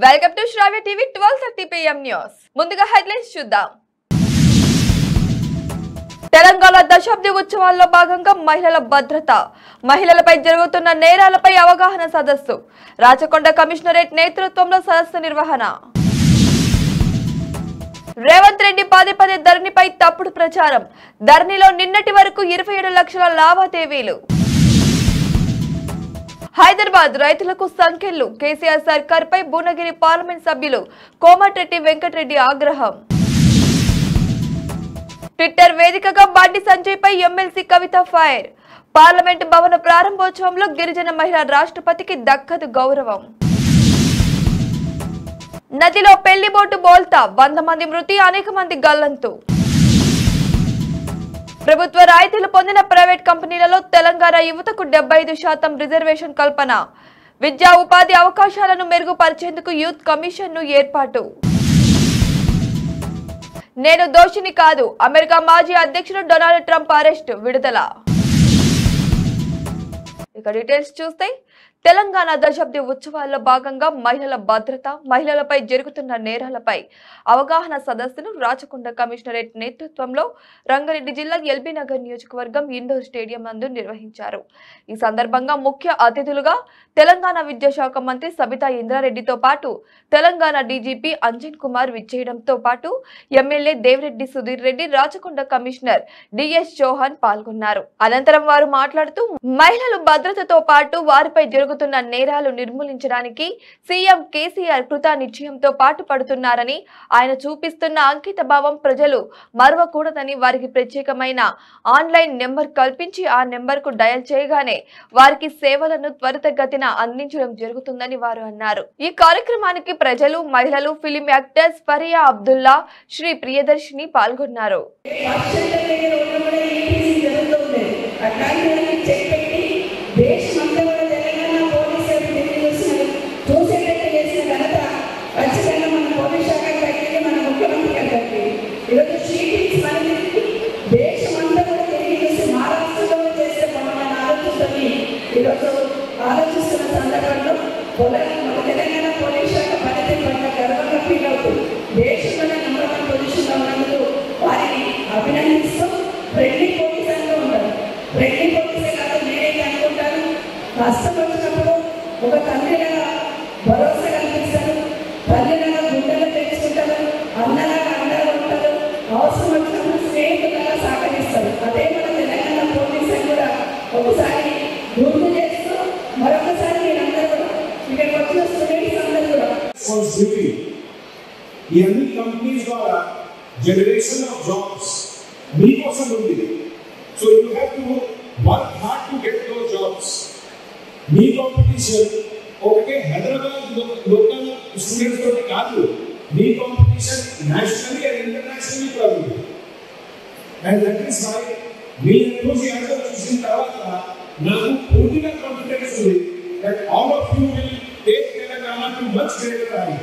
Welcome to Shravya TV twelve thirty PM news ముందుగా headlines చూద్దాం తెలంగాణ దశాబ్ది ఉత్సవాల్లో భాగంగా మహిళల భద్రత మహిళలపై జరుగుతున్న నేరాలపై అవగాహన సదస్సు రాచకొండ కమిషనరేట్ నేతృత్వంలో సదస్సు నిర్వహణ రేవంత్ రెడ్డి పదే పదే ధరణిపై తప్పుడు ప్రచారం ధరణిలో నిన్నటి వరకు ఇరవై ఏడు లక్షల లావాదేవీలు హైదరాబాద్ రైతులకు సంఖ్యలు కేసీఆర్ సర్కార్పై భువనగిరి పార్లమెంట్ సభ్యులు కోమటిరెడ్డి వెంకటరెడ్డి ఆగ్రహం ట్విట్టర్ వేదికగా బండి సంజయ్ పై ఎమ్మెల్సీ కవిత ఫైర్ పార్లమెంట్ భవన ప్రారంభోత్సవంలో గిరిజన మహిళా రాష్ట్రపతికి దక్కదు గౌరవం నదిలో పెళ్లి బోటు బోల్తా వంద మంది మృతి అనేక మంది గల్లంతు ప్రభుత్వ రాయితీలు పొందిన ప్రైవేట్ కంపెనీలలో తెలంగాణ యువతకు డెబ్బై ఐదు శాతం రిజర్వేషన్ కల్పన విద్యా ఉపాధి అవకాశాలను మెరుగుపరిచేందుకు యూత్ కమిషన్ ను ఏర్పాటు నేను దోషిని కాదు అమెరికా మాజీ అధ్యక్షుడు డొనాల్డ్ ట్రంప్ అరెస్ట్ విడుదల ఇక డీటెయిల్స్ చూస్తే తెలంగాణ దశాబ్ది ఉత్సవాల్లో భాగంగా మహిళల భద్రత మహిళలపై జరుగుతున్న నేరాలపై అవగాహన సదస్సును రాచకొండ కమిషనరేట్ నేతృత్వంలో రంగారెడ్డి జిల్లా ఎల్బీ నగర్ నియోజకవర్గం ఇండోర్ స్టేడియం నందు నిర్వహించారు ఈ సందర్భంగా ముఖ్య అతిథులుగా తెలంగాణ విద్యాశాఖ మంత్రి సబితా ఇంద్రారెడ్డితో పాటు తెలంగాణ డీజీపీ అంజన్ కుమార్ విచ్చేయడంతో పాటు MLA Devireddy Sudheer Reddy Rachakonda commissioner DS Chauhan పాల్గొన్నారు అనంతరం వారు మాట్లాడుతూ మహిళలు భద్రతతో పాటు వారిపై జరుగుతున్న నేరాలు నిర్మూలించడానికి సీఎం కేసీఆర్ కృత నిశ్చయంతో పాటు పడుతున్నారని ఆయన చూపిస్తున్న అంకిత భావం ప్రజలు మరవకూడదని వారికి ప్రత్యేకమైన ఆన్లైన్ నెంబర్ కల్పించి ఆ నెంబర్ కు డయల్ చేయగానే వారికి సేవలను త్వరితగతిన అందించడం జరుగుతుందని వారు అన్నారు ఈ కార్యక్రమానికి ప్రజలు మహిళలు ఫిలిం యాక్టర్స్ ఫరియా అబ్దుల్లా శ్రీ ప్రియదర్శిని పాల్గొన్నారు ఈరోజు ఆలోచిస్తున్న సందర్భంలో పొలం మన తెలంగాణ పోలీస్ శాఖ పనితీరు పట్ల గర్వంగా ఫీల్ అవుతుంది దేశంలోనే నెంబర్ వన్ పొజిషన్లో ఉన్నందుకు వారిని అభినందిస్తూ ఫ్రెండ్లీ పోలీస్ అంటూ ఉంటారు ఫ్రెండ్లీ పోలీసే కాదు నేనైతే అనుకుంటాను కష్టం వచ్చినప్పుడు ఒక తండ్రిలాగా భరోసా కల్పిస్తారు తల్లిలాగా గుండెలు తెచ్చుకుంటారు అన్నలాగా అండగా ఉంటారు అవసరం వచ్చినప్పుడు స్నేహితులాగా సహకరిస్తారు అదే మన తెలంగాణ పోలీస్ అని కూడా ఒకసారి గుర్తు చేస్తూ మరొకసారి మీరందరూ కూడా ఇక్కడికి వచ్చిన స్టూడెంట్స్ అందరూ కూడా responsibility. ఈ అన్ని కంపెనీస్ ద్వారా జనరేషన్ ఆఫ్ జాబ్స్ మీకోసం ఉంది so you have to work hard to get those jobs మీ కాంపిటీషన్ ఒకటే హైదరాబాద్ లోకల్ స్టూడెంట్స్ తోటి కాదు మీ కాంపిటీషన్ నేషనల్లీ అండ్ ఇంటర్నేషనల్లీ కూడా ఉంది అండ్ దట్ ఈస్ వై మీ ఎంతోసియాజం చూసిన తర్వాత నాకు పూర్తిగా కాన్ఫిడెన్స్ ఉంది that all of you will take Telangana to much greater height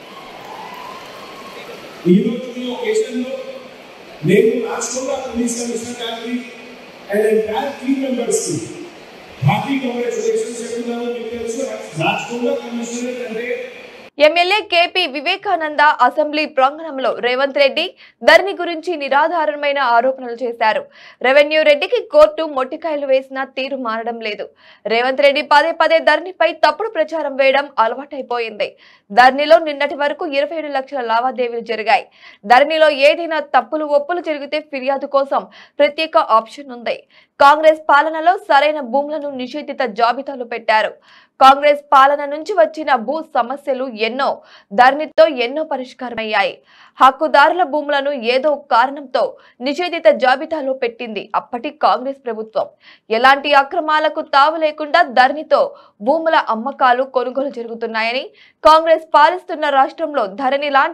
ఈ రోజు ఈ ఒకేషన్లో నేను రాష్ట్రంలో పోలీస్ కమిషనర్ గారికి అండ్ ఎంటైర్ టీమ్ మెంబర్స్ కి హ్యాపీ కంగ్రాచులేషన్స్ చెప్తున్నాను మీకు తెలుసు రాష్ట్రంలో కమిషనర్ అంటే ఎమ్మెల్యే కేపీ వివేకానంద అసెంబ్లీ ప్రాంగణంలో రేవంత్ రెడ్డి ధరణి గురించి నిరాధారమైన ఆరోపణలు చేశారు రెవెన్యూ రెడ్డికి కోర్టు మొట్టికాయలు వేసిన తీరు మారడం లేదు రేవంత్ రెడ్డి పదే పదే ధరణిపై తప్పుడు ప్రచారం వేయడం అలవాటైపోయింది ధరణిలో నిన్నటి వరకు ఇరవై ఏడు లక్షల లావాదేవీలు జరిగాయి ధరణిలో ఏదైనా తప్పులు ఒప్పులు జరిగితే ఫిర్యాదు కోసం ప్రత్యేక ఆప్షన్ ఉంది కాంగ్రెస్ పాలనలో సరైన భూములను నిషేధిత జాబితాలో పెట్టారు కాంగ్రెస్ పాలన నుంచి వచ్చిన భూ సమస్యలు ఎన్నో ధరణితో ఎన్నో పరిష్కారమయ్యాయి హక్కుదారుల భూములను ఏదో కారణంతో నిషేధిత జాబితాలో పెట్టింది అప్పటి కాంగ్రెస్ ప్రభుత్వం ఎలాంటి అక్రమాలకు తావు లేకుండా ధరణితో భూముల అమ్మకాలు కొనుగోలు జరుగుతున్నాయని కాంగ్రెస్ పాలిస్తున్న రాష్ట్రంలో ధరణి లాంటి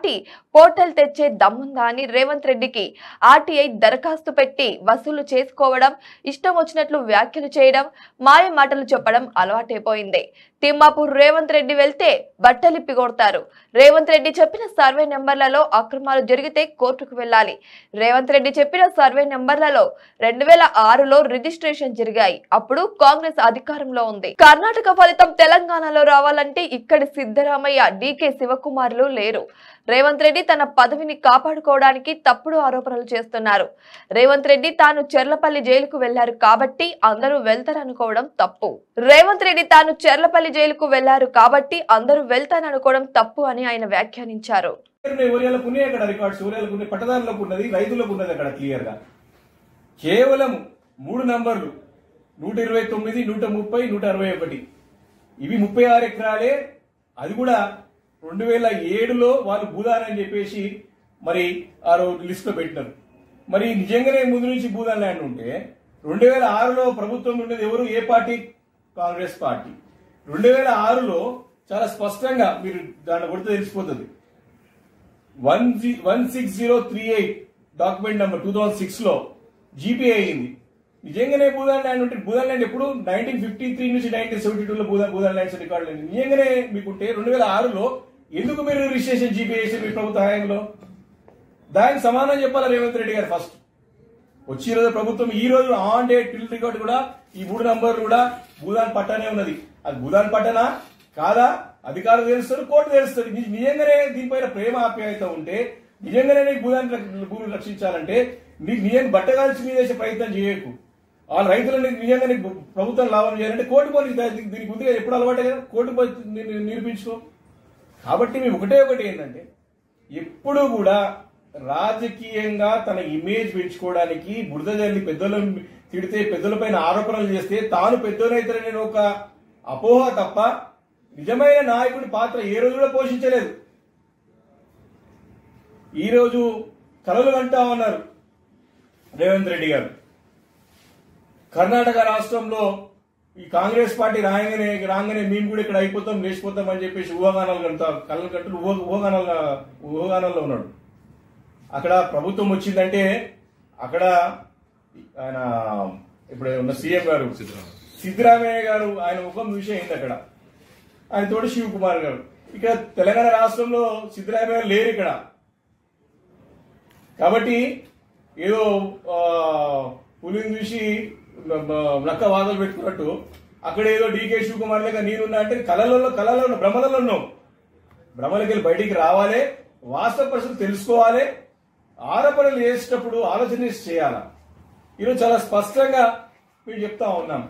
పోర్టల్ తెచ్చే దమ్ముందా అని రేవంత్ రెడ్డికి ఆర్టీఐ దరఖాస్తు పెట్టి వసూలు చేసుకోవడం ఇష్టం వచ్చినట్లు వ్యాఖ్యలు చేయడం మాయ మాటలు చెప్పడం అలవాటైపోయింది తిమ్మాపూర్ రేవంత్ రెడ్డి వెళ్తే బట్టలిప్పి కొడతారు రేవంత్ రెడ్డి చెప్పిన సర్వే నెంబర్లలో అక్రమాలు జరిగితే కోర్టుకు వెళ్ళాలి రేవంత్ రెడ్డి చెప్పిన సర్వే నెంబర్లలో రెండు వేల ఆరులో రిజిస్ట్రేషన్ జరిగాయి అప్పుడు కాంగ్రెస్ అధికారంలో ఉంది కర్ణాటక ఫలితం తెలంగాణలో రావాలంటే ఇక్కడి సిద్ధరామయ్య డీకే శివకుమార్లు లేరు రేవంత్ రెడ్డి తన పదవిని కాపాడుకోవడానికి తప్పుడు ఆరోపణలు చేస్తున్నారు రేవంత్ రెడ్డి తాను చెర్లపల్లి జైలుకు వెళ్లారు కాబట్టి అందరూ వెళ్తారనుకోవడం తప్పు రేవంత్ రెడ్డి తాను చెర్లపల్లి జైలుకు వెళ్లారు కాబట్టి అందరూ వెళ్తారనుకోవడం తప్పు అని ఆయన వ్యాఖ్యానించారు ఒరియాలకు ఉన్నాయి అక్కడ రికార్డ్స్ ఒరియాలకు ఉన్నాయి పట్టదారులకు ఉన్నది రైతులకు ఉన్నది అక్కడ క్లియర్ గా కేవలం మూడు నంబర్లు నూట ఇరవై తొమ్మిది నూట ముప్పై నూట అరవై ఒకటి ఇవి ముప్పై ఆరు ఎకరాలే అది కూడా రెండు వేల ఏడులో వాళ్ళు భూదాన్ అని చెప్పేసి మరి ఆ లిస్ట్ లో పెట్టినారు మరి నిజంగానే ముందు నుంచి భూదాన్ ల్యాండ్ ఉంటే రెండు వేల ఆరులో ప్రభుత్వం ఉండేది ఎవరు ఏ పార్టీ కాంగ్రెస్ పార్టీ రెండు వేల ఆరులో చాలా స్పష్టంగా మీరు దాన్ని కొడితే తెలిసిపోతుంది one one six zero three eight document number two thousand six లో జీపీ అయింది నిజంగానే భూదాన్ ల్యాండ్ ఉంటే భూదాన్ ల్యాండ్ ఎప్పుడు నైన్టీన్ ఫిఫ్టీ త్రీ నుంచి నైన్టీన్ సెవెంటీ టూ లో భూదాన్ భూదాన్ ల్యాండ్స్ రికార్డు అయింది నిజంగానే మీకుంటే రెండు వేల ఆరులో ఎందుకు మీరు రిజిస్ట్రేషన్ జీపీ చేసి మీ ప్రభుత్వ హయాంలో దానికి సమాధానం చెప్పాలి రేవంత్ రెడ్డి గారు ఫస్ట్ వచ్చి ఈ రోజు ప్రభుత్వం ఈ రోజు ఆన్ డే టిల్ రికార్డ్ కూడా ఈ మూడు నంబర్లు కూడా భూదాన్ పట్టానే ఉన్నది అది భూదాన్ పట్టనా కాదా అధికారులు తెలుస్తారు కోర్టు తెలుస్తుంది ని- నిజంగానే దీనిపైన ప్రేమ ఆప్యాయత ఉంటే నిజంగానే నీకు భూదాన్ని రక్ష- భూమిని రక్షించాలంటే నీకు నిజంగా బట్టగాల్చి మీద చేసే ప్రయత్నం చేయకు వాళ్ళ రైతులను నిజంగా నీకు ప్రభుత్వం లాభం చేయాలంటే కోర్టు పోయి దీనికి దీనికి ముందుగా ఎప్పుడు అలవాటే కదా కోర్టు పోయి ని- ని- నిరూపించుకో కాబట్టి మేము ఒకటే ఒకటి ఏంటంటే ఎప్పుడు కూడా రాజకీయంగా తన ఇమేజ్ పెంచుకోవడానికి బురద జల్లి పెద్దలను తిడితే పెద్దలపైన ఆరోపణలు చేస్తే తాను పెద్దనైతే ఒక అపోహ తప్ప నిజమైన నాయకుడి పాత్ర ఏ రోజు కూడా పోషించలేదు ఈ రోజు కలలు కంటా ఉన్నారు రేవంత్ రెడ్డి గారు కర్ణాటక రాష్ట్రంలో ఈ కాంగ్రెస్ పార్టీ రాగానే రాగానే మేము కూడా ఇక్కడ అయిపోతాం లేచిపోతాం అని చెప్పేసి ఊహాగానాలు కంటా కళ్ళ కట్టులు ఊహ ఊహాగానాలుగా ఊహాగానాల్లో ఉన్నాడు అక్కడ ప్రభుత్వం వచ్చిందంటే అక్కడ ఆయన ఇప్పుడు ఉన్న సీఎం గారు సిద్ధరామయ్య గారు ఆయన ముఖం చూసే అయింది అక్కడ ఆయన తోటి శివ్ కుమార్ గారు ఇక్కడ తెలంగాణ రాష్ట్రంలో సిద్ధరామయ్య గారు లేరు ఇక్కడ కాబట్టి ఏదో ఆ, పులిని చూసి మ- మ- నక్క వాదలు పెట్టుకున్నట్టు అక్కడ ఏదో డీకే శివకుమార్ లేక నేనున్నా అంటే కళలలో కళలలో భ్రమలలో ఉన్నావు భ్రమలకి వెళ్ళి బయటికి రావాలి వాస్తవ పరిస్థితులు తెలుసుకోవాలి ఆరోపణలు చేసేటప్పుడు ఆలోచన చేసి చేయాలి ఈరోజు చాలా స్పష్టంగా మేము చెప్తా ఉన్నాం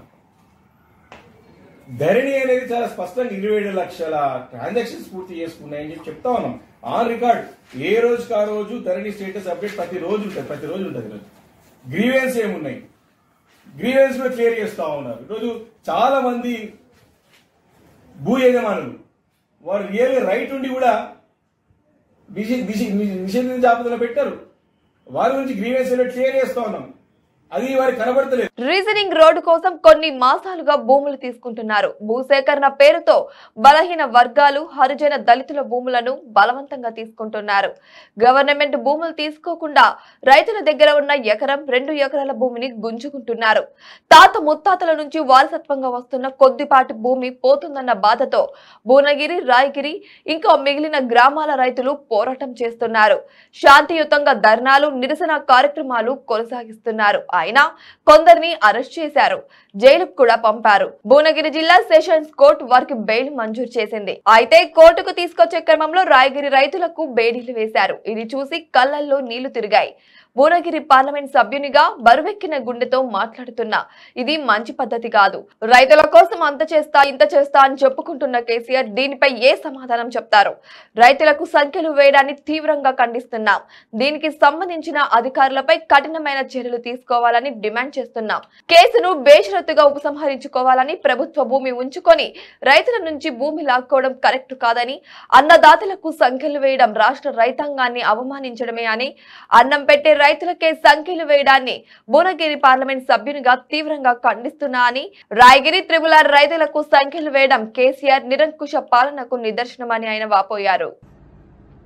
ధరణి అనేది చాలా స్పష్టంగా ఇరవై ఏడు లక్షల ట్రాన్సాక్షన్స్ పూర్తి చేసుకున్నాయని చెప్పి చెప్తా ఉన్నాం ఆన్ రికార్డ్ ఏ రోజుకి ఆ రోజు ధరణి స్టేటస్ అప్డేట్ ప్రతి రోజు ఉంటుంది ప్రతి రోజు ఉంటుంది ఈరోజు గ్రీవెన్స్ ఏమున్నాయి గ్రీవెన్స్ కూడా క్లియర్ చేస్తా ఉన్నారు ఈరోజు చాలా మంది భూ యజమానులు వారు రియల్ రైట్ ఉండి కూడా నిషే- నిషే- నిషేధించే జాబితాలో పెట్టారు వారి గురించి గ్రీవెన్స్ క్లియర్ చేస్తా ఉన్నాం అది వారికి కనబడతలేదు రీజనింగ్ రోడ్డు కోసం కొన్ని మాసాలుగా భూములు తీసుకుంటున్నారు భూసేకరణ పేరుతో బలహీన వర్గాలు హరిజన దళితుల భూములను బలవంతంగా తీసుకుంటున్నారు గవర్నమెంట్ భూములు తీసుకోకుండా రైతుల దగ్గర ఉన్న ఎకరం రెండు ఎకరాల భూమిని గుంజుకుంటున్నారు తాత ముత్తాతల నుంచి వారసత్వంగా వస్తున్న కొద్దిపాటి భూమి పోతుందన్న బాధతో భువనగిరి రాయగిరి ఇంకా మిగిలిన గ్రామాల రైతులు పోరాటం చేస్తున్నారు శాంతియుతంగా ధర్నాలు నిరసన కార్యక్రమాలు కొనసాగిస్తున్నారు అయినా కొందరిని అరెస్ట్ చేశారు జైలుకు కూడా పంపారు భువనగిరి జిల్లా సెషన్స్ కోర్టు వారికి బెయిల్ మంజూరు చేసింది అయితే కోర్టుకు తీసుకొచ్చే క్రమంలో రాయగిరి రైతులకు బేడీలు వేశారు ఇది చూసి కళ్ళల్లో నీళ్లు తిరిగాయి భువనగిరి పార్లమెంట్ సభ్యునిగా బరువెక్కిన గుండెతో మాట్లాడుతున్నా ఇది మంచి పద్ధతి కాదు రైతుల కోసం అంత చేస్తా ఇంత చేస్తా అని చెప్పుకుంటున్న కేసీఆర్ దీనిపై ఏ సమాధానం చెప్తారు రైతులకు సంఖ్యలు వేయడాన్ని తీవ్రంగా ఖండిస్తున్నాం దీనికి సంబంధించిన అధికారులపై కఠినమైన చర్యలు తీసుకోవాలని డిమాండ్ చేస్తున్నాం కేసును బేషరతుగా ఉపసంహరించుకోవాలని ప్రభుత్వ భూమి ఉంచుకొని రైతుల నుంచి భూమి లాక్కోవడం కరెక్ట్ కాదని అన్నదాతలకు సంఖ్యలు వేయడం రాష్ట్ర రైతాంగాన్ని అవమానించడమే అని అన్నం పెట్టే రైతులకే సంఖ్యలు వేయడాన్ని భువనగిరి పార్లమెంట్ సభ్యునిగా తీవ్రంగా ఖండిస్తున్నా అని రాయగిరి త్రిపుల రైతులకు సంఖ్యలు వేయడం కేసీఆర్ నిరంకుశ పాలనకు నిదర్శనమని ఆయన వాపోయారు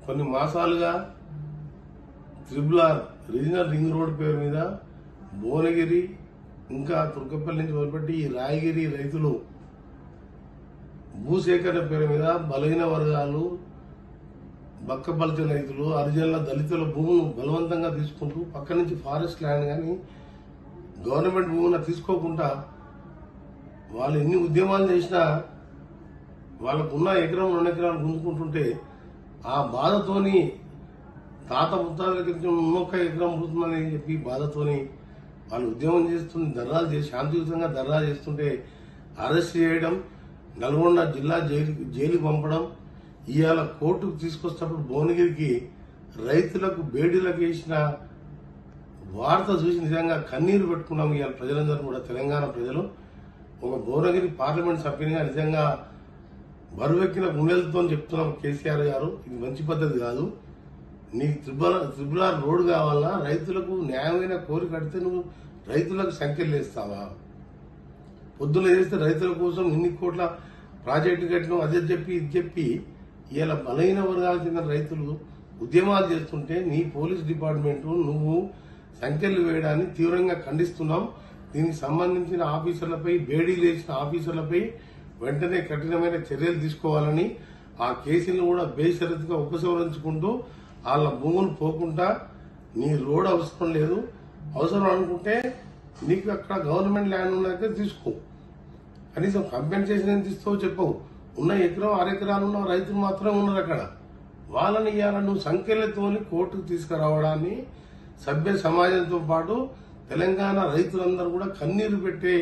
కొన్ని మాసాలుగా triple R regional ring road పేరు మీద భువనగిరి ఇంకా తుర్కపల్లి నుంచి మొదలుపెట్టి ఈ రాయగిరి రైతులు భూసేకరణ పేరు మీద బలహీన వర్గాలు బక్కపలిచ రైతులు హరిజనుల దళితుల భూములు బలవంతంగా తీసుకుంటూ పక్క నుంచి ఫారెస్ట్ ల్యాండ్ కానీ గవర్నమెంట్ భూములను తీసుకోకుండా వాళ్ళు ఎన్ని ఉద్యమాలు చేసినా వాళ్ళకున్న ఎకరం రెండు ఎకరాలు గుంజుకుంటుంటే ఆ బాధతోని తాత ముత్తాల క్రితం ఇంకొక ఎకరం పోతుందని చెప్పి బాధతోని వాళ్ళు ఉద్యమం చేస్తుంది ధర్నాలు చేసి శాంతియుతంగా ధర్నాలు చేస్తుంటే అరెస్ట్ చేయడం నల్గొండ జిల్లా జైలు జైలుకి పంపడం ఇవాళ కోర్టుకు తీసుకొచ్చినప్పుడు భువనగిరికి రైతులకు బేడీలకు వేసిన వార్త చూసి నిజంగా కన్నీరు పెట్టుకున్నాం ఇవాళ ప్రజలందరూ కూడా తెలంగాణ ప్రజలు ఒక భువనగిరి పార్లమెంట్ సభ్యునిగా నిజంగా బరువెక్కిన గుండెలతో చెప్తున్నాం కేసీఆర్ గారు ఇది మంచి పద్ధతి కాదు నీకు త్రిబుల త్రిబులార్ రోడ్డు కావాలన్నా రైతులకు న్యాయమైన కోరిక అడితే నువ్వు రైతులకు సంఖ్యలు వేస్తావా పొద్దున చేస్తే రైతుల కోసం ఇన్ని కోట్ల ప్రాజెక్టు కట్టినాం అదే చెప్పి ఇది చెప్పి ఇలా బలహీన వర్గాలకు చెందిన రైతులు ఉద్యమాలు చేస్తుంటే నీ పోలీస్ డిపార్ట్మెంట్ నువ్వు సంఖ్యలు వేయడాన్ని తీవ్రంగా ఖండిస్తున్నాం దీనికి సంబంధించిన ఆఫీసర్లపై బేడీలు వేసిన ఆఫీసర్లపై వెంటనే కఠినమైన చర్యలు తీసుకోవాలని ఆ కేసులను కూడా బేషరతుగా ఉపసంహరించుకుంటూ వాళ్ళ భూములు పోకుండా నీ రోడ్ అవసరం లేదు అవసరం అనుకుంటే నీకు అక్కడ గవర్నమెంట్ ల్యాండ్ ఉన్నదైతే తీసుకో కనీసం కంపెన్సేషన్ ఎంత ఇస్తావో చెప్పవు ఉన్న ఎకరం అరెకరాలు ఉన్న రైతులు మాత్రమే ఉన్నారు అక్కడ వాళ్ళని ఇవాళ నువ్వు సంఖ్యలతోని కోర్టుకు తీసుకురావడాన్ని సభ్య సమాజంతో పాటు తెలంగాణ రైతులందరూ కూడా కన్నీరు పెట్టే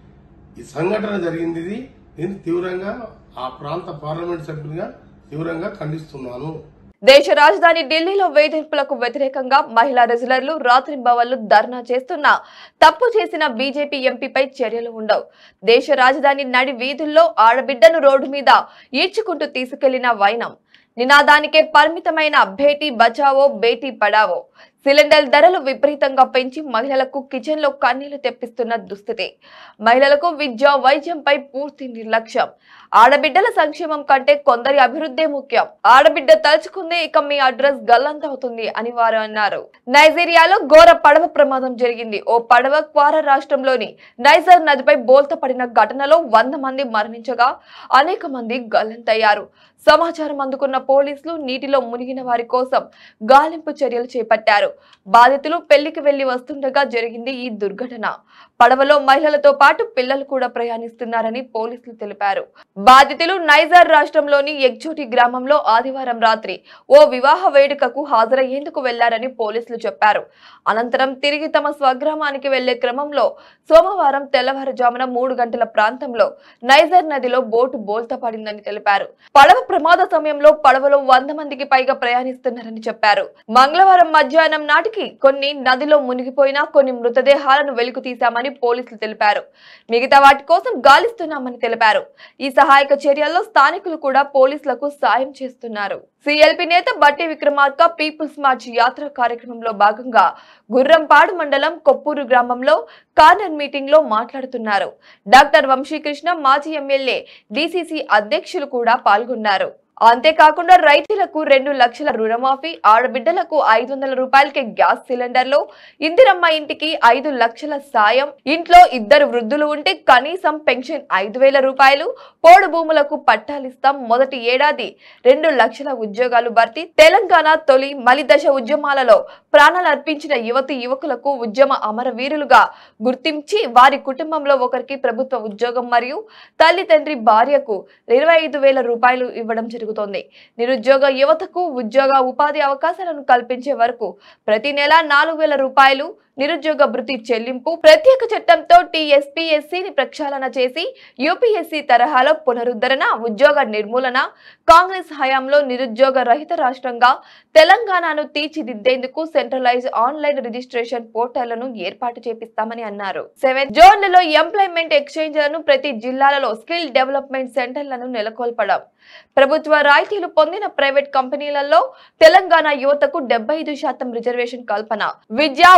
ఈ సంఘటన జరిగింది ఇది నేను తీవ్రంగా ఆ ప్రాంత పార్లమెంట్ సభ్యునిగా తీవ్రంగా ఖండిస్తున్నాను దేశ రాజధాని ఢిల్లీలో వేధింపులకు వ్యతిరేకంగా మహిళా రెజ్లర్లు రాత్రింబవళ్లు ధర్నా చేస్తున్నా తప్పు చేసిన బీజేపీ ఎంపీపై చర్యలు ఉండవు దేశ రాజధాని నడి వీధుల్లో ఆడబిడ్డను రోడ్డు మీద ఈడ్చుకుంటూ తీసుకెళ్లిన వైనం నినాదానికే పరిమితమైన బేటీ బచావో బేటీ పడావో సిలిండర్ ధరలు విపరీతంగా పెంచి మహిళలకు కిచెన్ లో కన్నీళ్లు తెప్పిస్తున్న దుస్థితి మహిళలకు విద్య వైద్యంపై పూర్తి నిర్లక్ష్యం ఆడబిడ్డల సంక్షేమం కంటే కొందరి అభివృద్ధే ముఖ్యం ఆడబిడ్డ తలుచుకుందే ఇక మీ అడ్రస్ గల్లంతవుతుంది అని వారు అన్నారు నైజీరియాలో ఘోర పడవ ప్రమాదం జరిగింది ఓ పడవ క్వారా రాష్ట్రంలోని నైజర్ నదిపై బోల్త పడిన ఘటనలో వంద మంది మరణించగా అనేక మంది గల్లంతయ్యారు సమాచారం అందుకున్న పోలీసులు నీటిలో మునిగిన వారి కోసం గాలింపు చర్యలు చేపట్టారు బాధితులు పెళ్లికి వెళ్లి వస్తుండగా జరిగింది ఈ దుర్ఘటన పడవలో మహిళలతో పాటు పిల్లలు కూడా ప్రయాణిస్తున్నారని పోలీసులు తెలిపారు బాధితులు నైజార్ రాష్ట్రంలోని ఎగ్జోటి గ్రామంలో ఆదివారం రాత్రి ఓ వివాహ వేడుకకు హాజరయ్యేందుకు వెళ్లారని పోలీసులు చెప్పారు అనంతరం తిరిగి తమ స్వగ్రామానికి వెళ్లే క్రమంలో సోమవారం తెల్లవారుజామున మూడు గంటల ప్రాంతంలో నైజర్ నదిలో బోటు బోల్తా పడిందని తెలిపారు పడవ ప్రమాద సమయంలో పడవలో వంద మందికి పైగా ప్రయాణిస్తున్నారని చెప్పారు మంగళవారం మధ్యాహ్నం నాటికి కొన్ని నదిలో మునిగిపోయినా కొన్ని మృతదేహాలను వెలుగు తీశామని పోలీసులు తెలిపారు మిగతా వాటి కోసం గాలిస్తున్నామని తెలిపారు ఈ సహాయక చర్యల్లో స్థానికులు కూడా పోలీసులకు సాయం చేస్తున్నారు సిఎల్పి నేత బట్టి విక్రమార్క పీపుల్స్ మార్చ్ యాత్ర కార్యక్రమంలో భాగంగా గుర్రంపాడు మండలం కొప్పూరు గ్రామంలో కార్నర్ మీటింగ్ లో మాట్లాడుతున్నారు డాక్టర్ వంశీకృష్ణ మాజీ ఎమ్మెల్యే డిసిసి అధ్యక్షులు కూడా పాల్గొన్నారు అంతేకాకుండా రైతులకు రెండు లక్షల రుణమాఫీ ఆడబిడ్డలకు ఐదు వందల రూపాయలకి గ్యాస్ సిలిండర్లు ఇందిరమ్మ ఇంటికి ఐదు లక్షల సాయం ఇంట్లో ఇద్దరు వృద్ధులు ఉంటే కనీసం పెన్షన్ ఐదు వేల రూపాయలు పోడు భూములకు పట్టాలిస్తాం మొదటి ఏడాది రెండు లక్షల ఉద్యోగాలు భర్తీ తెలంగాణ తొలి మలిదశ ఉద్యమాలలో ప్రాణాలు అర్పించిన యువతి యువకులకు ఉద్యమ అమరవీరులుగా గుర్తించి వారి కుటుంబంలో ఒకరికి ప్రభుత్వ ఉద్యోగం మరియు తల్లి తండ్రి భార్యకు ఇరవై ఐదు వేల రూపాయలు ఇవ్వడం జరుగుతోంది నిరుద్యోగ యువతకు ఉద్యోగ ఉపాధి అవకాశాలను కల్పించే వరకు ప్రతి నెల నాలుగు వేల రూపాయలు నిరుద్యోగ భృతి చెల్లింపు ప్రత్యేక చట్టంతో టీఎస్పీఎస్సీని ప్రక్షాళన చేసి యూపీఎస్సీ తరహాలో పునరుద్ధరణ ఉద్యోగ నిర్మూలన కాంగ్రెస్ హయాంలో నిరుద్యోగ రహిత రాష్ట్రంగా తెలంగాణను తీర్చిదిద్దేందుకు సెంట్రలైజ్ ఆన్లైన్ రిజిస్ట్రేషన్ పోర్టళ్లను ఏర్పాటు చేపిస్తామని అన్నారు సెవెన్ జోన్లలో ఎంప్లాయ్మెంట్ ఎక్స్చేంజ్లను ప్రతి జిల్లాలలో స్కిల్ డెవలప్మెంట్ సెంటర్లను నెలకొల్పడం ప్రభుత్వ రాయితీలు పొందిన ప్రైవేట్ కంపెనీలలో తెలంగాణ యువతకు డెబ్బై ఐదు శాతం రిజర్వేషన్ కల్పన విద్యా ఉపాధి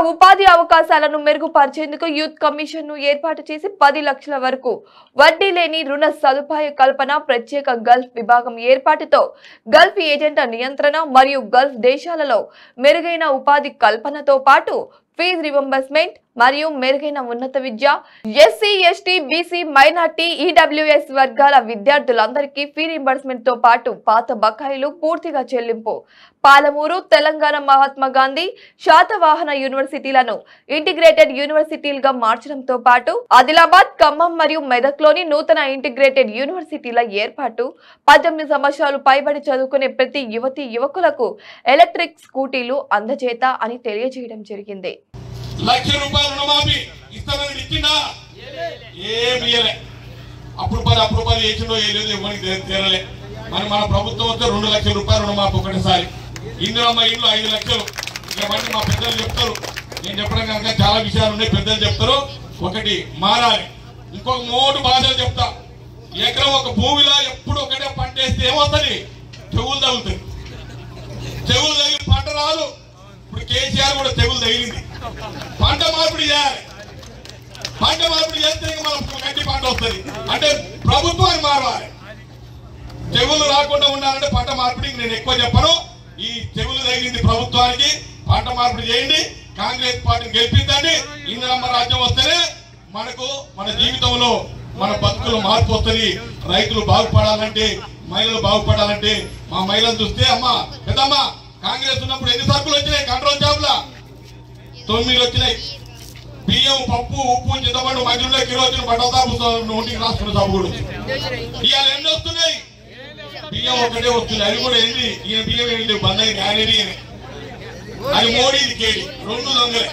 అవకాశాలను మెరుగుపరిచేందుకు యూత్ కమిషన్ ను ఏర్పాటు చేసి పది లక్షల వరకు వడ్డీ లేని రుణ సదుపాయ కల్పన ప్రత్యేక గల్ఫ్ విభాగం ఏర్పాటుతో గల్ఫ్ ఏజెంట్ల నియంత్రణ మరియు గల్ఫ్ దేశాలలో మెరుగైన ఉపాధి కల్పనతో పాటు ఫీజు రివంబర్స్మెంట్ మరియు మెరుగైన ఉన్నత విద్య SC ST BC minority EWS వర్గాల విద్యార్థులందరికీ ఫీ రింబర్స్మెంట్ తో పాటు పాత బకాయిలు పూర్తిగా చెల్లింపు పాలమూరు తెలంగాణ మహాత్మా గాంధీ శాతవాహన యూనివర్సిటీలను ఇంటిగ్రేటెడ్ యూనివర్సిటీలుగా మార్చడంతో పాటు ఆదిలాబాద్ ఖమ్మం మరియు మెదక్లోని నూతన ఇంటిగ్రేటెడ్ యూనివర్సిటీల ఏర్పాటు పద్దెనిమిది సంవత్సరాలు పైబడి చదువుకునే ప్రతి యువతి యువకులకు ఎలక్ట్రిక్ స్కూటీలు అందజేత అని తెలియజేయడం జరిగింది లక్ష రూపాయలు రుణమాఫీ ఇస్తానని ఇచ్చిందా ఏమి ఇయ్యలే అప్పుడు పది అప్పుడు పది వేసిండో ఏ లేదు ఎవరికి తె- తీరలే మరి మన ప్రభుత్వం వస్తే రెండు లక్షల రూపాయలు రుణమాఫీ ఒకటిసారి ఇందిరమ్మ ఇల్లు ఐదు లక్షలు ఇవన్నీ మా పెద్దలు చెప్తారు నేను చెప్పడం కనుక చాలా విషయాలు ఉన్నాయి పెద్దలు చెప్తారు ఒకటి మారాలి ఇంకొక మూడు బాధలు చెప్తా ఎకరం ఒక భూమిలో ఎప్పుడు ఒకటే పంట వేస్తే ఏమవుతుంది చెవులు తగులుతాయి తెగులు తగిలి పంట రాదు ఇప్పుడు కేసీఆర్ కూడా తెగులు తగిలింది పంట మార్పిడి చేయాలి పంట మార్పిడి చేస్తే ఇంకా మనకు గట్టి పంట వస్తుంది అంటే ప్రభుత్వాన్ని మారవాలి తెగులు రాకుండా ఉండాలంటే పంట మార్పిడి నేను ఎక్కువ చెప్పను ఈ తెగులు తగిలింది ప్రభుత్వానికి పంట మార్పిడి చేయండి కాంగ్రెస్ పార్టీని గెలిపించండి ఇందిరమ్మ రాజ్యం వస్తేనే మనకు మన జీవితంలో మన బతుకులు మార్పు వస్తుంది రైతులు బాగుపడాలంటే మహిళలు బాగుపడాలంటే మా మహిళలు చూస్తే అమ్మా పెద్దమ్మ కాంగ్రెస్ ఉన్నప్పుడు ఎన్ని సరుకులు వచ్చినాయి కంట్రోల్ జాబ్లా తొమ్మిది వచ్చినాయి బియ్యం పప్పు ఉప్పు చింతపండు మధ్యలో కిరోజులు బట్టల సాబు నోటికి రాసుకున్న సాబు కూడా వచ్చింది. ఇవాళ ఎన్ని వస్తున్నాయి బియ్యం ఒకటే వస్తుంది అది కూడా ఏంది ఈయన బియ్యం ఏంటి బంద్ అయింది ఆయన ఈయన. అది మోడీ ఇది కేడి రెండు దొంగలే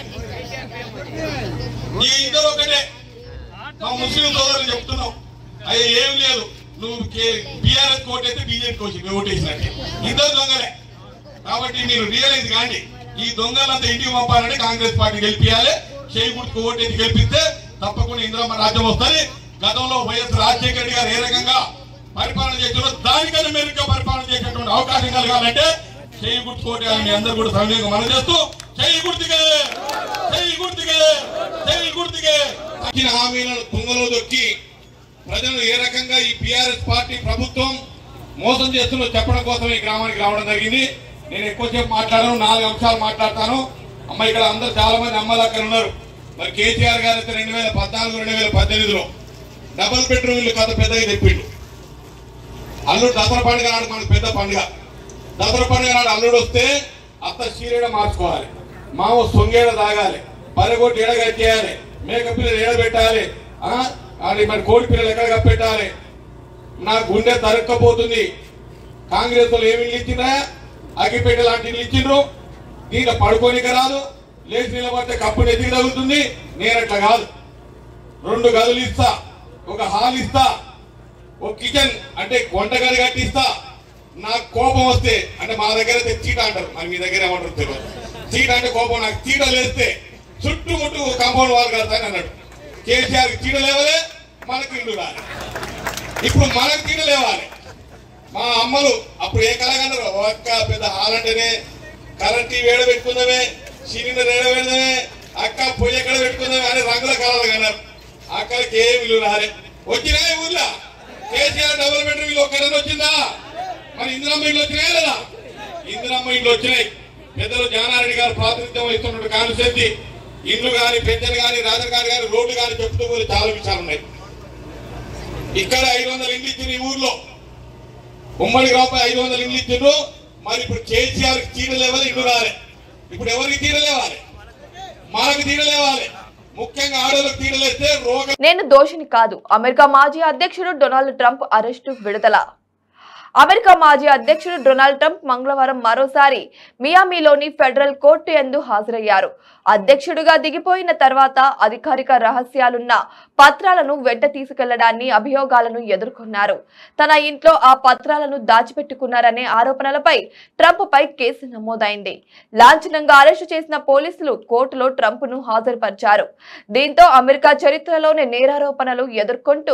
ఈ ఇద్దరు ఒకటే మా ముస్లిం సోదరులు చెప్తున్నాం అయ్యా ఏం లేదు నువ్వు బీఆర్ఎస్ కోటైతే బీజేపీ కోసి ఓటేసినట్టే ఇద్దరు దొంగలే కాబట్టి మీరు రియలైజ్ కాండి ఈ దొంగలంతా ఇంటికి పంపాలంటే కాంగ్రెస్ పార్టీ గెలిపించాలి చేయి గుర్తుకు ఓటేసి గెలిపిస్తే తప్పకుండా ఇందిరమ్మ రాజ్యం వస్తుంది గతంలో వైఎస్ రాజశేఖర రెడ్డి గారు ఏ రకంగా పరిపాలన చేసారో దానికన్నా మెరుగ్గా పరిపాలన చేసేటువంటి అవకాశం కలగాలంటే చేయి గుర్తుకు ఓటేయాలని మీ అందరూ కూడా సమయంగా మనం చేస్తూ చేయి గుర్తుకే చేయి గుర్తుకే చేయి గుర్తుకే ఇచ్చిన హామీలను తుంగలో దొక్కి ప్రజలు ఏ రకంగా ఈ బీఆర్ఎస్ పార్టీ ప్రభుత్వం మోసం చేస్తుందో చెప్పడం కోసం ఈ గ్రామానికి రావడం జరిగింది నేను ఎక్కువసేపు మాట్లాడాను నాలుగు అంశాలు మాట్లాడతాను అమ్మ ఇక్కడ అందరు చాలా మంది అమ్మలు అక్కడ ఉన్నారు మరి కేసీఆర్ గారు అయితే రెండు వేల పద్నాలుగు రెండు వేల పద్దెనిమిదిలో డబుల్ బెడ్రూమ్ ఇల్లు కథ పెద్దగా తెప్పిండు అల్లుడు దసరా పండుగ నాడు మనకు పెద్ద పండుగ దసరా పండుగ నాడు అల్లుడు వస్తే అత్త చీరేడ మార్చుకోవాలి మామ సొంగేడ తాగాలి పరగొట్టి ఎడ కట్టేయాలి మేక పిల్లలు ఎడ పెట్టాలి ఆ? అది మరి కోడి పిల్లలు ఎక్కడ కప్పెట్టాలి నా గుండె తరక్కపోతుంది కాంగ్రెస్ వాళ్ళు ఏమి ఇల్లు ఇచ్చిందా అగ్గిపేట లాంటి ఇల్లు ఇచ్చిండ్రు దీంట్లో పడుకోనిక రాదు లేచి నిలబడితే కప్పు ఎదిగి తగులుతుంది నేను అట్లా కాదు రెండు గదులు ఇస్తా ఒక హాల్ ఇస్తా ఒక కిచెన్ అంటే వంటగది కట్టిస్తా నాకు కోపం వస్తే అంటే మా దగ్గర అయితే చీట అంటారు మరి మీ దగ్గర ఏమంటారు తెలియదు చీట అంటే కోపం నాకు చీట లేస్తే చుట్టుముట్టు కాంపౌండ్ వాళ్ళు కడతాను అన్నాడు కేసీఆర్ చీట లేవలే మనకి ఇల్లు రాలి ఇప్పుడు మనకు చీట లేవాలి మా అమ్మలు అప్పుడు ఏ కలగన్నారు ఒక్క పెద్ద హాల్ అంటేనే కరెంట్ టీవీ ఏడ పెట్టుకుందామే సిలిండర్ ఏడ పెడదామే అక్క పొయ్యి ఎక్కడ పెట్టుకుందామే అని రంగుల కలలు కన్నారు అక్కడికి ఏం ఇల్లు రాలే వచ్చినాయి ఊర్లో కేసీఆర్ డబుల్ బెడ్రూమ్ ఇల్లు ఒక్కడనే వచ్చిందా మరి ఇందిరమ్మ ఇల్లు వచ్చినాయా లేదా ఇందిరమ్మ ఇల్లు వచ్చినాయి పెద్దలు జానారెడ్డి గారు ప్రాతినిధ్యం వహిస్తున్నట్టు కాన్సెప్ట్ ఇల్లు గాని పెన్షన్ గాని రేషన్ కార్డు గాని రోడ్లు గాని చెప్తూ పోతే చాలా విషయాలు ఉన్నాయి ఇక్కడ ఐదు వందల ఇండ్లు ఇచ్చిన ఈ ఊర్లో ఉమ్మడి గ్రామపై ఐదు వందల ఇండ్లు ఇచ్చిండ్రు మరి ఇప్పుడు కేసీఆర్ తీర లేవాలి ఇల్లు రాలే ఇప్పుడు ఎవరికి తీర లేవాలి మనకు తీర లేవాలి ముఖ్యంగా ఆడవాళ్ళకి తీర లేస్తే రోగ నేను దోషిని కాదు అమెరికా మాజీ అధ్యక్షుడు డొనాల్డ్ ట్రంప్ అరెస్టు విడుదల అమెరికా మాజీ అధ్యక్షుడు డొనాల్డ్ ట్రంప్ మంగళవారం మరోసారి మియామిలోని ఫెడరల్ కోర్టు యందు హాజరయ్యారు అధ్యక్షుడిగా దిగిపోయిన తర్వాత అధికారిక రహస్యాలున్న పత్రాలను వెంట తీసుకెళ్లడాన్ని అభియోగాలను ఎదుర్కొన్నారు తన ఇంట్లో ఆ పత్రాలను దాచిపెట్టుకున్నారనే ఆరోపణలపై ట్రంప్ పై కేసు నమోదైంది లాంఛనంగా అరెస్టు చేసిన పోలీసులు కోర్టులో ట్రంప్ ను హాజరుపరిచారు దీంతో అమెరికా చరిత్రలోనే నేరారోపణలు ఎదుర్కొంటూ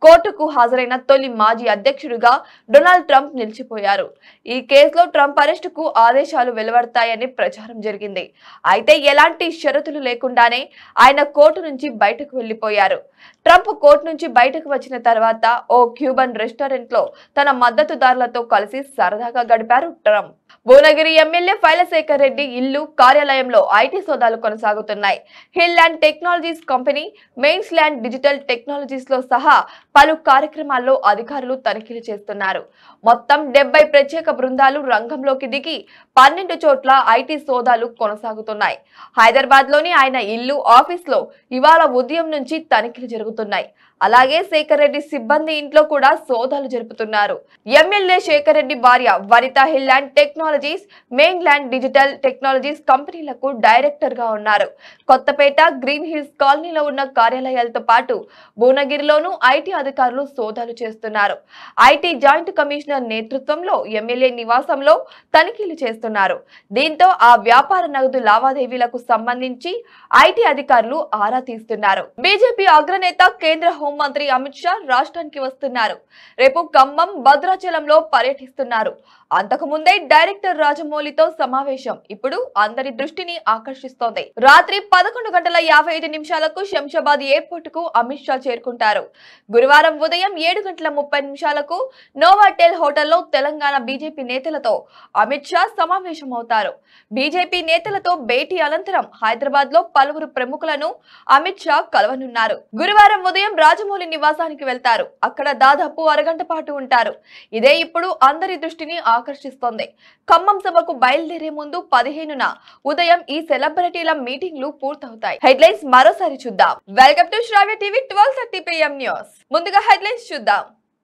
కోర్టుకు హాజరైన తొలి మాజీ అధ్యక్షుడిగా డొనాల్డ్ ట్రంప్ నిలిచిపోయారు ఈ కేసులో ట్రంప్ అరెస్టుకు ఆదేశాలు వెలువడతాయని ప్రచారం జరిగింది అయితే ఎలాంటి షరతులు లేకుండానే ఆయన కోర్టు నుంచి బయటకు వెళ్లిపోయారు ట్రంప్ కోర్టు నుంచి బయటకు వచ్చిన తర్వాత ఓ క్యూబన్ రెస్టారెంట్ లో తన మద్దతుదారులతో కలిసి సరదాగా గడిపారు ట్రంప్ భువనగిరి ఎమ్మెల్యే ఫైలశేఖర్ రెడ్డి ఇల్లు కార్యాలయంలో ఐటీ సోదాలు కొనసాగుతున్నాయి hill land technologies company mains land digital technologies లో సహా పలు కార్యక్రమాల్లో అధికారులు తనిఖీలు చేస్తున్నారు మొత్తం డెబ్బై ప్రత్యేక బృందాలు రంగంలోకి దిగి పన్నెండు చోట్ల ఐటీ సోదాలు కొనసాగుతున్నాయి హైదరాబాద్ లోని ఆయన ఇల్లు ఆఫీస్ లో ఇవాళ ఉదయం నుంచి తనిఖీలు జరుగుతున్నాయి అలాగే శేఖర్ రెడ్డి సిబ్బంది ఇంట్లో కూడా సోదాలు జరుపుతున్నారు ఎమ్మెల్యే శేఖర్ రెడ్డి భార్య Vanitha hill land technologies main land digital technologies కంపెనీలకు డైరెక్టర్ గా ఉన్నారు కొత్తపేట గ్రీన్ హిల్స్ కాలనీలో ఉన్న కార్యాలయాలతో పాటు భువనగిరిలోనూ ఐటీ అధికారులు సోదాలు చేస్తున్నారు ఐటీ జాయింట్ కమిషనర్ నేతృత్వంలో ఎమ్మెల్యే నివాసంలో తనిఖీలు చేస్తున్నారు దీంతో ఆ వ్యాపార నగదు లావాదేవీలకు సంబంధించి ఐటీ అధికారులు ఆరా తీస్తున్నారు బీజేపీ అగ్రనేత కేంద్ర హోంమంత్రి అమిత్ షా రాష్ట్రానికి వస్తున్నారు రేపు ఖమ్మం భద్రాచలంలో పర్యటిస్తున్నారు అంతకు ముందే డైరెక్టర్ రాజమౌళితో సమావేశం ఇప్పుడు అందరి దృష్టిని ఆకర్షిస్తోంది రాత్రి పదకొండు గంటల యాభై ఐదు నిమిషాలకు శంషాబాద్ ఎయిర్పోర్ట్ కు అమిత్ షా చేరుకుంటారు గురువారం ఉదయం ఏడు గంటల ముప్పై నిమిషాలకు నోవాటెల్ హోటల్లో తెలంగాణ బీజేపీ నేతలతో అమిత్ షా సమావేశమవుతారు బీజేపీ నేతలతో భేటీ అనంతరం హైదరాబాద్ లో పలువురు ప్రముఖులను అమిత్ షా కలవనున్నారు గురువారం ఉదయం రాజమౌళి నివాసానికి వెళ్తారు అక్కడ దాదాపు అరగంట పాటు ఉంటారు ఇదే ఇప్పుడు అందరి దృష్టిని ఆకర్షిస్తోంది ఖమ్మం సభకు బయలుదేరే ముందు పదిహేనున ఉదయం ఈ సెలబ్రిటీల మీటింగ్లు పూర్తవుతాయి హెడ్లైన్స్ మరోసారి చూద్దాం welcome to Shravya TV twelve thirty PM news ముందుగా హెడ్లైన్స్ చూద్దాం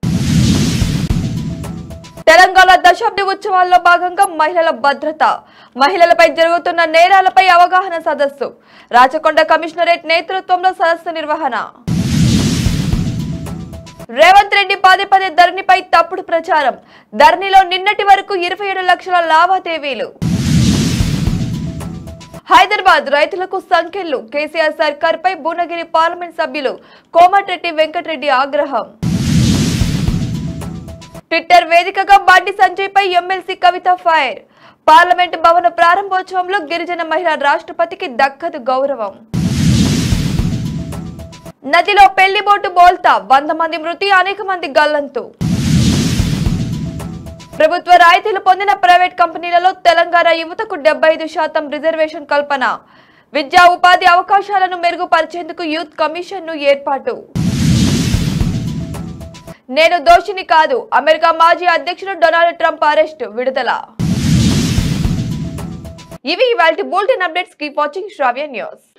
తెలంగాణ దశాబ్ది ఉత్సవాల్లో భాగంగా మహిళల భద్రత మహిళలపై జరుగుతున్న నేరాలపై అవగాహన సదస్సు రాచకొండ కమిషనరేట్ నేతృత్వంలో సదస్సు నిర్వహణ రేవంత్ రెడ్డి పదే పదే ధరణిపై తప్పుడు ప్రచారం ధరణిలో నిన్నటి వరకు ఇరవై ఏడు లక్షల లావాదేవీలు హైదరాబాద్ రైతులకు సంఖ్యలు కేసీఆర్ సర్కార్ పై భువనగిరి పార్లమెంట్ సభ్యులు కోమటిరెడ్డి వెంకటరెడ్డి ఆగ్రహం ట్విట్టర్ వేదికగా బండి సంజయ్ పై ఎమ్మెల్సీ కవిత ఫైర్ పార్లమెంట్ భవన ప్రారంభోత్సవంలో గిరిజన మహిళ రాష్ట్రపతికి దక్కదు గౌరవం నదిలో పెళ్లి బోటు బోల్తా వంద మంది మృతి అనేక మంది గల్లంతు ప్రభుత్వ రాయితీలు పొందిన ప్రైవేట్ కంపెనీలలో తెలంగాణ యువతకు డెబ్బై ఐదు శాతం రిజర్వేషన్ కల్పన విద్యా ఉపాధి అవకాశాలను మెరుగుపరిచేందుకు యూత్ కమిషన్ ను ఏర్పాటు నేను దోషిని కాదు అమెరికా మాజీ అధ్యక్షుడు డొనాల్డ్ ట్రంప్ అరెస్ట్ విడుదల ఇవి ఇవాళ bulletin updates keep watching Shravya news